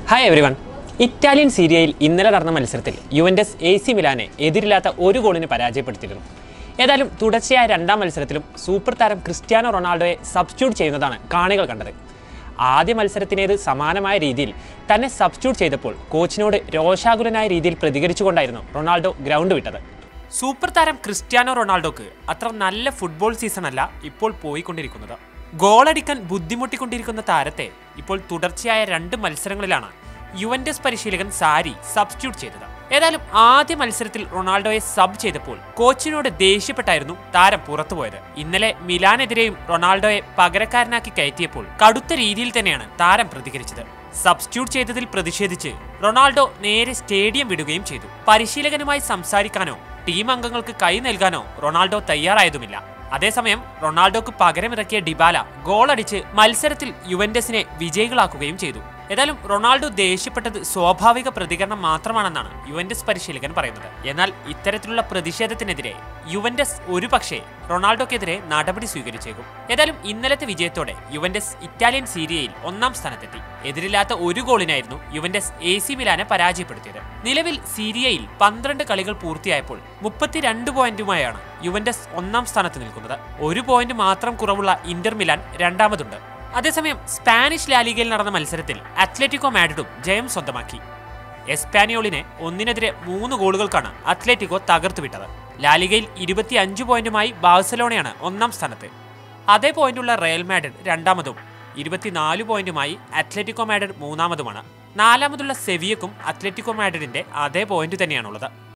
hi everyone Italian സീരിയയിൽ ഇന്നലെ നടന്ന മത്സരത്തിൽ യുവൻഡസ് എ സി മിലാനെ എതിരില്ലാത്ത ഒരു ഗോളിന് പരാജയപ്പെടുത്തിയിരുന്നു ഏതായാലും തുടർച്ചയായ രണ്ടാം മത്സരത്തിലും സൂപ്പർ താരം ക്രിസ്ത്യാനോ റൊണാൾഡോയെ സബ്സ്റ്റിറ്റ്യൂട്ട് ചെയ്യുന്നതാണ് കാണികൾ കണ്ടത് ആദ്യ മത്സരത്തിനേത് സമാനമായ രീതിയിൽ തന്നെ സബ്സ്റ്റിറ്റ്യൂട്ട് ചെയ്തപ്പോൾ കോച്ചിനോട് രോഷാകുലനായ രീതിയിൽ പ്രതികരിച്ചുകൊണ്ടായിരുന്നു റൊണാൾഡോ ഗ്രൗണ്ട് വിട്ടത് സൂപ്പർ താരം ക്രിസ്ത്യാനോ റൊണാൾഡോക്ക് അത്ര നല്ല ഫുട്ബോൾ സീസൺ അല്ല ഇപ്പോൾ പോയിക്കൊണ്ടിരിക്കുന്നത് ഗോളടിക്കാൻ ബുദ്ധിമുട്ടിക്കൊണ്ടിരിക്കുന്ന താരത്തെ ഇപ്പോൾ തുടർച്ചയായ രണ്ട് മത്സരങ്ങളിലാണ് യുവന്റസ് പരിശീലകൻ സാരി സബ്സ്റ്റിറ്റ്യൂട്ട് ചെയ്തത് ഏതായാലും ആദ്യ മത്സരത്തിൽ റൊണാൾഡോയെ സബ് ചെയ്തപ്പോൾ കോച്ചിനോട് ദേഷ്യപ്പെട്ടായിരുന്നു താരം പുറത്തുപോയത് ഇന്നലെ മിലാനെതിരെയും റൊണാൾഡോയെ പകരക്കാരനാക്കി കയറ്റിയപ്പോൾ കടുത്ത രീതിയിൽ തന്നെയാണ് താരം പ്രതികരിച്ചത് സബ്സ്റ്റിറ്റ്യൂട്ട് ചെയ്തതിൽ പ്രതിഷേധിച്ച് റൊണാൾഡോ നേരെ സ്റ്റേഡിയം വിടുകയും ചെയ്തു പരിശീലകനുമായി സംസാരിക്കാനോ ടീം അംഗങ്ങൾക്ക് കൈ നൽകാനോ റൊണാൾഡോ തയ്യാറായതുമില്ല അതേസമയം റൊണാൾഡോക്ക് പകരമിറക്കിയ ഡിബാല ഗോളടിച്ച് മത്സരത്തിൽ യുവന്റസിനെ വിജയികളാക്കുകയും ചെയ്തു ഏതായാലും റൊണാൾഡോ ദേഷ്യപ്പെട്ടത് സ്വാഭാവിക പ്രതികരണം മാത്രമാണെന്നാണ് യുവന്റസ് പരിശീലകൻ പറയുന്നത് എന്നാൽ ഇത്തരത്തിലുള്ള പ്രതിഷേധത്തിനെതിരെ യുവന്റസ് ഒരുപക്ഷെ റൊണാൾഡോക്കെതിരെ നടപടി സ്വീകരിച്ചേക്കും ഏതായാലും ഇന്നലത്തെ വിജയത്തോടെ യുവന്റസ് ഇറ്റാലിയൻ സീരിയയിൽ ഒന്നാം സ്ഥാനത്തെത്തി എതിരില്ലാത്ത ഒരു ഗോളിനായിരുന്നു യുവന്റസ് എ സി മിലാനെ പരാജയപ്പെടുത്തിയത് നിലവിൽ സീരിയയിൽ പന്ത്രണ്ട് കളികൾ പൂർത്തിയായപ്പോൾ മുപ്പത്തിരണ്ട് പോയിന്റുമായാണ് യുവന്റസ് ഒന്നാം സ്ഥാനത്ത് നിൽക്കുന്നത് ഒരു പോയിന്റ് മാത്രം കുറവുള്ള ഇന്റർ മിലാൻ രണ്ടാമതുണ്ട് അതേസമയം സ്പാനിഷ് ലാലിഗയിൽ നടന്ന മത്സരത്തിൽ അത്ലറ്റിക്കോ മാഡ്രിഡും ജയം സ്വന്തമാക്കി എസ്പാനിയോളിനെ ഒന്നിനെതിരെ മൂന്ന് ഗോളുകൾക്കാണ് അത്ലറ്റിക്കോ തകർത്തുവിട്ടത് ലാലിഗയിൽ ഇരുപത്തിയഞ്ച് പോയിന്റുമായി ബാഴ്സലോണയാണ് ഒന്നാം സ്ഥാനത്ത് അതേ പോയിന്റുള്ള റയൽ മാഡ്രിഡ് രണ്ടാമതും ഇരുപത്തിനാല് പോയിന്റുമായി അത്ലറ്റിക്കോ മാഡ്രിഡ് മൂന്നാമതുമാണ് നാലാമതുള്ള സെവിയക്കും അത്ലറ്റിക്കോ മാഡ്രിഡിന്റെ അതേ പോയിന്റ് തന്നെയാണുള്ളത്